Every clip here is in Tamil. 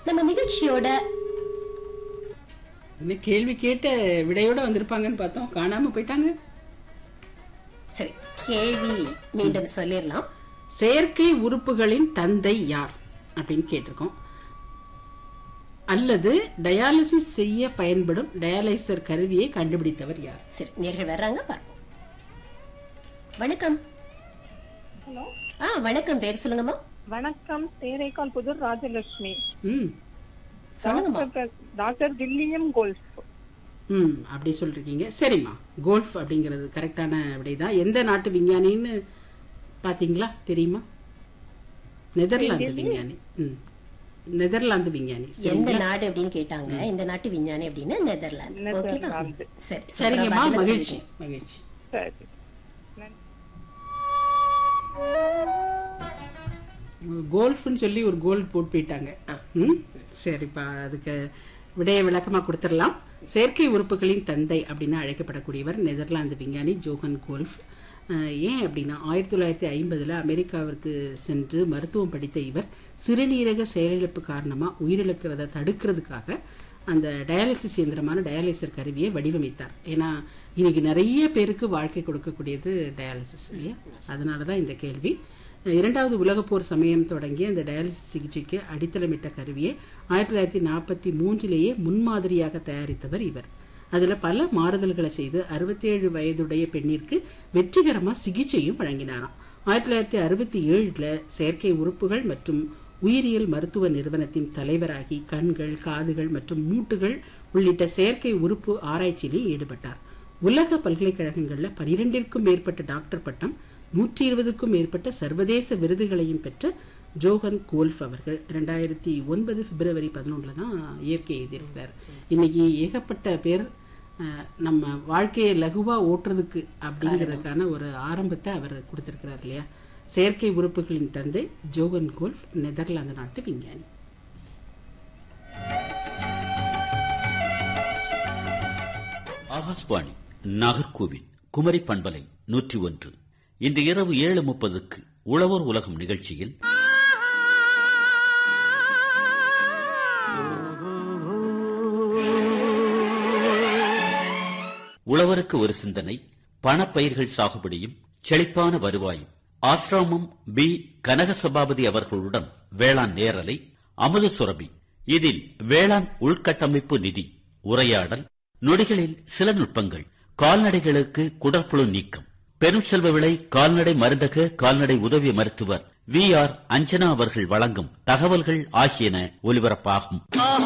நம்ம நிகழ்ச்சியோட என்ன கேள்வி கேட்ட விடையோட வந்திருப்பாங்கன்னு பார்த்தோம் காணாம போயிட்டாங்க சரி கேள்வி மீண்டும் சொல்லிடலாம் செயற்கை உறுப்புகளின் தந்தை யார் அப்படின்னு கேட்டிருக்கோம் அல்லது டயாலிசிஸ் செய்ய பயன்படும் டயாலிசர் கருவியை கண்டுபிடித்தவர் யார் சரி நேர்கள் வர்றாங்க பார்ப்போம் வணக்கம் ஹலோ ஆ வணக்கம் பேர் சொல்லுங்கம்மா வணக்கம் தேரைக்கால் புதூர் ராஜலட்சுமி ம் சொல்லுங்கம்மா டாக்டர் டாக்டர் வில்லியம் கோல்ஃப் ம் அப்படி சொல்லிருக்கீங்க சரிம்மா கோல்ஃப் அப்படிங்கிறது கரெக்டான விடைதான் எந்த நாட்டு விஞ்ஞானின்னு பாத்தீங்களா தெரியுமா நெதர்லாந்து விஞ்ஞானி ம் நெதர்லாந்து விஞ்ஞானி எந்த சரிங்களா நாடு அப்படின்னு கேட்டாங்க இந்த நாட்டு விஞ்ஞானி அப்படின்னு நெதர்லாந்து ஓகேவா நெதர்லாந்து. சரி சரிங்கம்மா சூப்பரா பதில மகிழ்ச்சி சொல்லிட்டீங்க. மகிழ்ச்சி சரி நன்றி. கோல்ஃப்னு சொல்லி ஒரு கோல் போட்டு போயிட்டாங்க ம் சரிப்பா அதுக்கு விடைய விளக்கமா கொடுத்துடலாம் செயற்கை உறுப்புகளின் தந்தை அப்படின்னு அழைக்கப்படக்கூடியவர் நெதர்லாந்து விஞ்ஞானி ஜோகன் கோல்ஃப் அஹ், ஏன் அப்படின்னா ஆயிரத்தி தொள்ளாயிரத்தி ஐம்பதுல அமெரிக்காவிற்கு சென்று மருத்துவம் படித்த இவர் சிறுநீரக செயலிழப்பு காரணமா உயிரிழக்கிறத தடுக்கிறதுக்காக அந்த டயாலிசிஸ் இயந்திரமான டயாலிசர் கருவியை வடிவமைத்தார் ஏன்னா இன்னைக்கு நிறைய பேருக்கு வாழ்க்கை கொடுக்கக்கூடியது டயாலிசிஸ் இல்லையா அதனால தான் இந்த கேள்வி இரண்டாவது உலகப் போர் சமயம் தொடங்கிய இந்த டயாலிசிஸ் சிகிச்சைக்கு அடித்தளமிட்ட கருவியை ஆயிரத்தி தொள்ளாயிரத்தி நாற்பத்தி மூன்றிலேயே முன்மாதிரியாக தயாரித்தவர் இவர் அதுல பல மாறுதல்களை செய்து அறுபத்தேழு வயதுடைய பெண்ணிற்கு வெற்றிகரமா சிகிச்சையும் வழங்கினாராம் ஆயிரத்தி தொள்ளாயிரத்தி அறுபத்தி ஏழுல செயற்கை உறுப்புகள் மற்றும் உயிரியல் மருத்துவ நிறுவனத்தின் தலைவராகி கண்கள் காதுகள் மற்றும் மூட்டுகள் உள்ளிட்ட செயற்கை உறுப்பு ஆராய்ச்சியிலும் ஈடுபட்டார் உலக பல்கலைக்கழகங்கள்ல பனிரெண்டிற்கும் மேற்பட்ட டாக்டர் பட்டம் நூற்றி இருபதுக்கும் மேற்பட்ட சர்வதேச விருதுகளையும் பெற்ற ஜோகன் கோல்ஃப் அவர்கள் ரெண்டாயிரத்தி ஒன்பது பிப்ரவரி பதினொன்றுல தான் இயற்கை எழுதியிருக்கிறார் இன்னைக்கு ஏகப்பட்ட பேர் அஹ், நம்ம வாழ்க்கையை லகுவா ஓட்டுறதுக்கு அப்படிங்கிறதுக்கான ஒரு ஆரம்பத்தை அவர் கொடுத்திருக்கிறார் இல்லையா செயற்கை உறுப்புகளின் தந்தை ஜோகன் கோல்ஃப் நெதர்லாந்து நாட்டு விஞ்ஞானி ஆகாஷ்வாணி நாகர்கோவில் குமரி பண்பலை நூற்றி ஒன்று இன்று இரவு ஏழு முப்பதுக்கு உழவர் உலகம் நிகழ்ச்சியில் உழவருக்கு ஒரு சிந்தனை பணப்பயிர்கள் சாகுபடியும் செழிப்பான வருவாயும் ஆசிரமம் பி கனக சபாபதி அவர்களுடன் வேளாண் நேரலை அமுத சுரபி இதில் வேளாண் உள்கட்டமைப்பு நிதி உரையாடல் நொடிகளில் சில நுட்பங்கள் கால்நடைகளுக்கு குடற்புழு நீக்கம் பெரும் செல்வ விலை கால்நடை மருந்தக கால்நடை உதவி மருத்துவர் வி ஆர் அஞ்சனா அவர்கள் வழங்கும் தகவல்கள் ஆகியன ஒலிபரப்பாகும்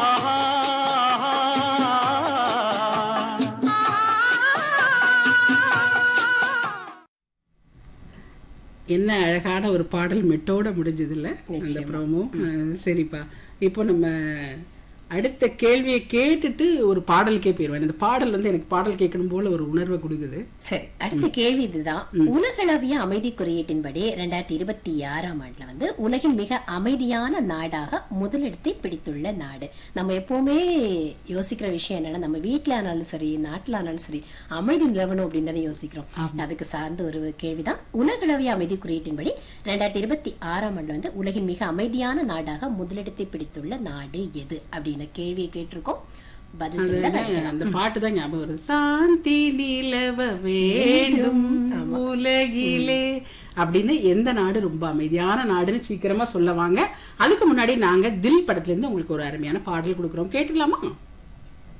என்ன அழகான ஒரு பாடல் மெட்டோட முடிஞ்சது இல்ல அந்த ப்ரோமோ சரிப்பா இப்போ நம்ம அடுத்த கேள்வியை கேட்டுட்டு ஒரு பாடலுக்கே போயிருவேன் இந்த பாடல் வந்து எனக்கு பாடல் கேட்கணும் போல ஒரு உணர்வை கொடுக்குது சரி அடுத்த கேள்வி இதுதான் உலகளவிய அமைதி குறியீட்டின்படி ரெண்டாயிரத்தி இருபத்தி ஆறாம் ஆண்டுல வந்து உலகின் மிக அமைதியான நாடாக முதலிடத்தை பிடித்துள்ள நாடு நம்ம எப்பவுமே யோசிக்கிற விஷயம் என்னன்னா நம்ம வீட்டுல ஆனாலும் சரி நாட்டுல ஆனாலும் சரி அமைதி நிலவணும் அப்படின்னு தானே யோசிக்கிறோம் அதுக்கு சார்ந்த ஒரு கேள்விதான் உலகளவிய அமைதி குறியீட்டின்படி ரெண்டாயிரத்தி இருபத்தி ஆறாம் ஆண்டுல வந்து உலகின் மிக அமைதியான நாடாக முதலிடத்தை பிடித்துள்ள நாடு எது அப்படின்னு கேள்வியை கேட்டிருக்கோம் பதில் தெரிந்தா அதுல அந்த பாட்டு தான் ஞாபகம் வருது சாந்தி நிலவ வேண்டும் உலகிலே அப்படின்னு எந்த நாடு ரொம்ப அமைதியான நாடுன்னு சீக்கிரமா சொல்ல வாங்க அதுக்கு முன்னாடி நாங்க தில் படத்துல இருந்து உங்களுக்கு ஒரு அருமையான பாடல் கொடுக்குறோம் கேட்டுக்கலாமா